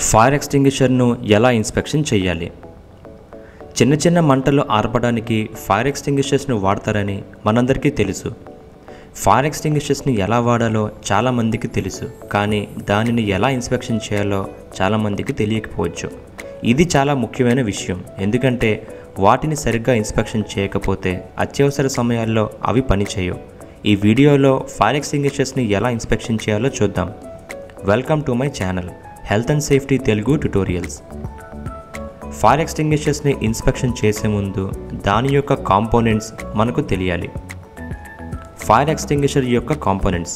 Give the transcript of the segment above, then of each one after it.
fire ఎక్స్టింగ్విషర్ను ఎలా inspection చేయాలి చిన్న చిన్న మంటలు ఆర్పడానికి ఫైర్ ఎక్స్టింగ్విషర్స్ను వాడతారని మనందరికీ తెలుసు ఫైర్ ఎక్స్టింగ్విషర్స్ని ఎలా వాడాలో చాలామందికి తెలుసు కానీ దానిని ఎలా ఇన్స్పెక్షన్ చేయాలో చాలామందికి తెలియకపోవచ్చు ఇది చాలా ముఖ్యమైన విషయం ఎందుకంటే వాటిని సరిగ్గా ఇన్స్పెక్షన్ చేయకపోతే అత్యవసర సమయాల్లో అవి పనిచేయవు ఈ వీడియోలో ఫైర్ ఎక్స్టింగ్విషర్స్ని ఎలా ఇన్స్పెక్షన్ చేయాలో చూద్దాం welcome to my channel health and safety Telugu tutorials fire ఎక్స్టింగ్విషర్స్ని ఇన్స్పెక్షన్ చేసే ముందు దాని యొక్క కాంపోనెంట్స్ మనకు తెలియాలి ఫైర్ ఎక్స్టింగ్విషర్ యొక్క కాంపోనెంట్స్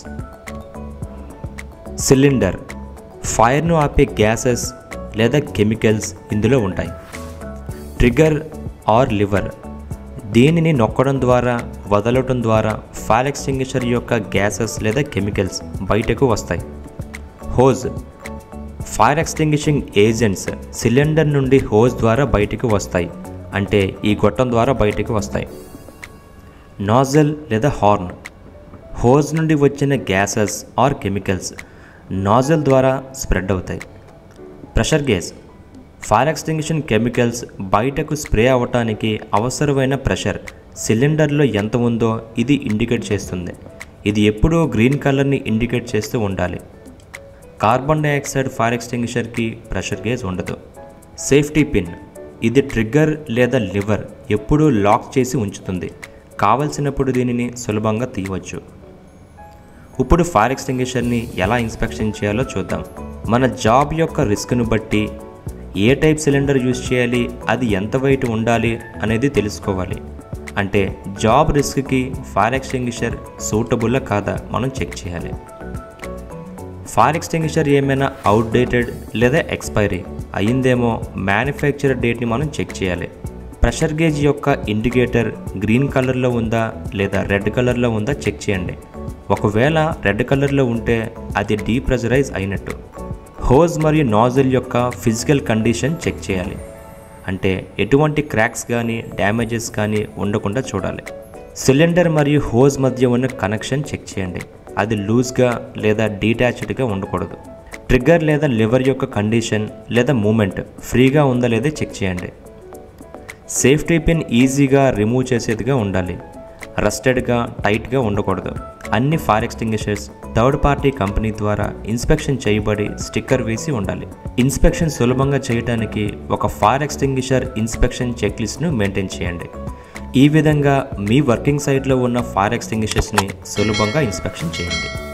సిలిండర్ ఫైర్ను ఆపే గ్యాసెస్ లేదా కెమికల్స్ ఇందులో ఉంటాయి ట్రిగర్ ఆర్ లివర్ దీనిని నొక్కడం ద్వారా వదలటం ద్వారా ఫైర్ ఎక్స్టింగ్విషర్ యొక్క గ్యాసెస్ లేదా కెమికల్స్ బయటకు వస్తాయి hose fire extinguishing agents cylinder నుండి హోజ్ ద్వారా బయటికి వస్తాయి అంటే ఈ గొట్టం ద్వారా బయటికి వస్తాయి నాజల్ లేదా హార్న్ హోజ్ నుండి వచ్చిన గ్యాసెస్ ఆర్ కెమికల్స్ నాజల్ ద్వారా స్ప్రెడ్ అవుతాయి pressure gauge fire extinguisher chemicals బయటకు స్ప్రే అవ్వటానికి అవసరమైన ప్రెషర్ సిలిండర్లో ఎంత ఉందో ఇది ఇండికేట్ చేస్తుంది ఇది ఎప్పుడూ గ్రీన్ కలర్ని ఇండికేట్ చేస్తూ ఉండాలి కార్బన్ డైఆక్సైడ్ ఫైర్ ఎక్స్టింగ్విషర్కి ప్రెషర్ గేజ్ ఉండదు సేఫ్టీ పిన్ ఇది ట్రిగ్గర్ లేదా లివర్ ఎప్పుడూ లాక్ చేసి ఉంచుతుంది కావలసినప్పుడు దీనిని సులభంగా తీయవచ్చు ఇప్పుడు ఫైర్ ఎక్స్టింగ్విషర్ని ఎలా ఇన్స్పెక్షన్ చేయాలో చూద్దాం మన జాబ్ యొక్క రిస్క్ను బట్టి ఏ టైప్ సిలిండర్ యూజ్ చేయాలి అది ఎంత వెయిట్ ఉండాలి అనేది తెలుసుకోవాలి అంటే జాబ్ రిస్క్కి ఫైర్ ఎక్స్టింగ్విషర్ సూటబుల్లా కాదా మనం చెక్ చేయాలి ఫైర్ ఎక్స్టింగ్విషర్ ఏమైనా అవుట్డేటెడ్ లేదా ఎక్స్పైరీ అయ్యిందేమో మ్యానుఫ్యాక్చర్ డేట్ని మనం చెక్ చేయాలి ప్రెషర్ గేజ్ యొక్క ఇండికేటర్ గ్రీన్ కలర్లో ఉందా లేదా రెడ్ కలర్లో ఉందా చెక్ చేయండి ఒకవేళ రెడ్ కలర్లో ఉంటే అది డీప్రెషరైజ్ అయినట్టు హోజ్ మరియు నాజిల్ యొక్క ఫిజికల్ కండిషన్ చెక్ చేయాలి అంటే ఎటువంటి క్రాక్స్ కానీ డ్యామేజెస్ కానీ ఉండకుండా చూడాలి సిలిండర్ మరియు హోజ్ మధ్య ఉన్న కనెక్షన్ చెక్ చేయండి అది లూజ్గా లేదా డీటాచ్డ్గా ఉండకూడదు ట్రిగ్గర్ లేదా లివర్ యొక్క కండిషన్ లేదా మూమెంట్ ఫ్రీగా ఉందా లేదా చెక్ చేయండి సేఫ్టీ పిన్ ఈజీగా రిమూవ్ చేసేదిగా ఉండాలి రస్టెడ్గా టైట్గా ఉండకూడదు అన్ని fire extinguishers third party company ద్వారా ఇన్స్పెక్షన్ చేయబడి స్టిక్కర్ వేసి ఉండాలి ఇన్స్పెక్షన్ సులభంగా చేయడానికి ఒక ఫైర్ ఎక్స్టింగ్విషర్ ఇన్స్పెక్షన్ చెక్ లిస్ట్ను మెయింటైన్ చేయండి ఈ విధంగా మీ వర్కింగ్ సైట్లో ఉన్న ఫైర్ ఎక్స్టింగ్విషర్స్ని సులభంగా ఇన్స్పెక్షన్ చేయండి